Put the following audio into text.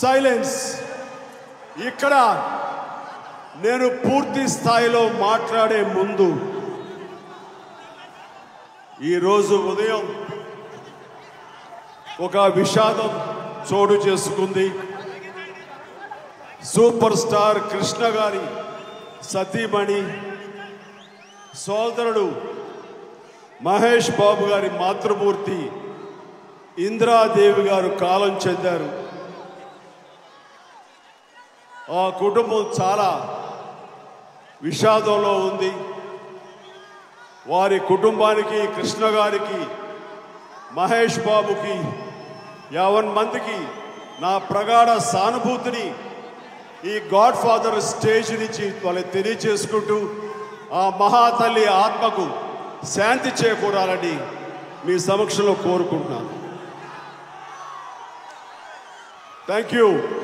silence ఇక్కడ నేను పూర్తి స్థాయిలో మాట్లాడే ముందు ఈరోజు ఉదయం ఒక విషాదం చోటు చేసుకుంది సూపర్ స్టార్ కృష్ణ గారి సతీమణి సోదరుడు మహేష్ బాబు గారి మాతృమూర్తి ఇందిరాదేవి గారు కాలం చెందారు ఆ కుటుంబం చాలా విషాదంలో ఉంది వారి కుటుంబానికి కృష్ణ గారికి మహేష్ బాబుకి యావన్ మందికి నా ప్రగాఢ సానుభూతిని ఈ గాడ్ ఫాదర్ స్టేజ్ నుంచి వాళ్ళకి తెలియచేసుకుంటూ ఆ మహాతల్లి ఆత్మకు శాంతి చేకూరాలని మీ సమక్షంలో కోరుకుంటున్నాను థ్యాంక్ యూ